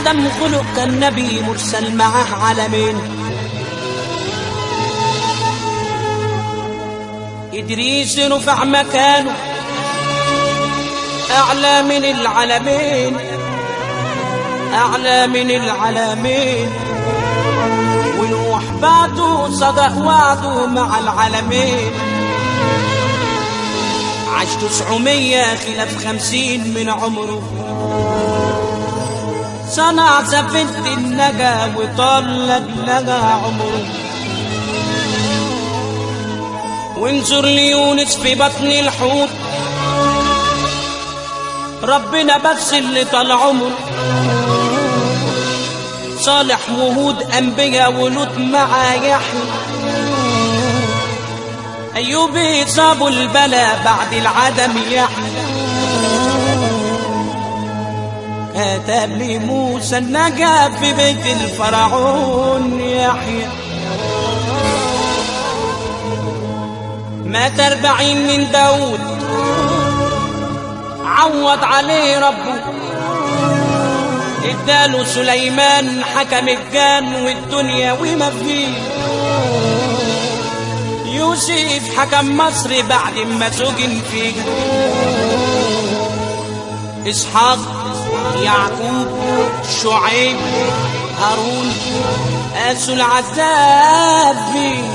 آدم خلق كان نبي مرسل معاه عالمين إدريس رفع مكانه أعلى من العالمين أعلى من العالمين ونوح بعده صدق وعده مع العالمين عاش تسعمية خلاف خمسين من عمره صنع سفينة النجا وطلق لقى عمره وانظر ليونس في بطن الحوت ربنا بس اللي طال عمره صالح وهود أنبياء ولوط مع يحيى أيوب صابوا البلا بعد العدم يحيى كتب لي موسى النجاة في بيت الفرعون يحيى مات أربعين من داود عوض عليه ربه اداله سليمان حكم الجان والدنيا وما فيه يوسف حكم مصر بعد ما سجن فيها اسحاق يعقوب شعيب هارون قاسوا العذاب فيه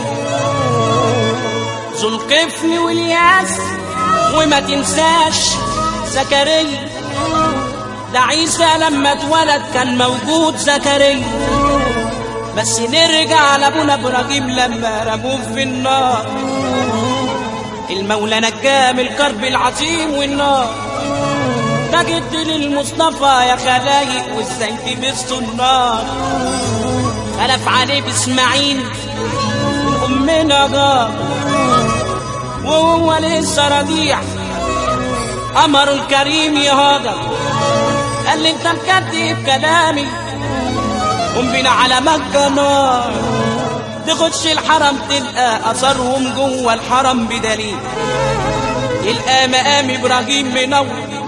ذو القفل والياس وما تنساش زكريا ده عيسى لما اتولد كان موجود زكريا بس نرجع لابونا ابراهيم لما رموه في النار المولى نجاه من الكرب العظيم والنار ده جد للمصطفى يا خلايق وازاي تبسطوا النار خلف عليه باسماعيل من امنا جار وهو لسه رضيع امر الكريم يهاجر قال لي انت مكذب كلامي قم بينا على مكة نار تخش الحرم تلقى اثرهم جوه الحرم بدليل تلقى مقام ابراهيم منور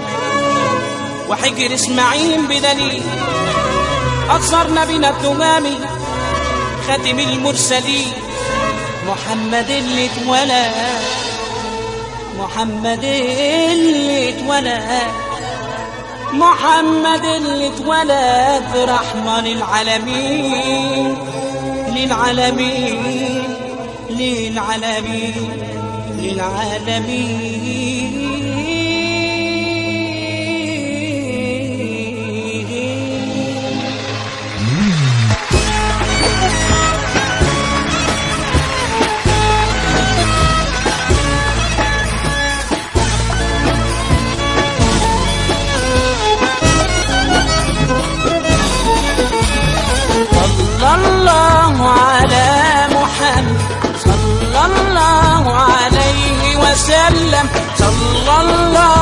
وحجر اسماعيل بدليل اثر نبينا التمامي خاتم المرسلين محمد اللي اتولد محمد اللي اتولد محمد اللي اتولد رحمة للعالمين للعالمين للعالمين للعالمين صلى الله على محمد صلى الله عليه وسلم صلى الله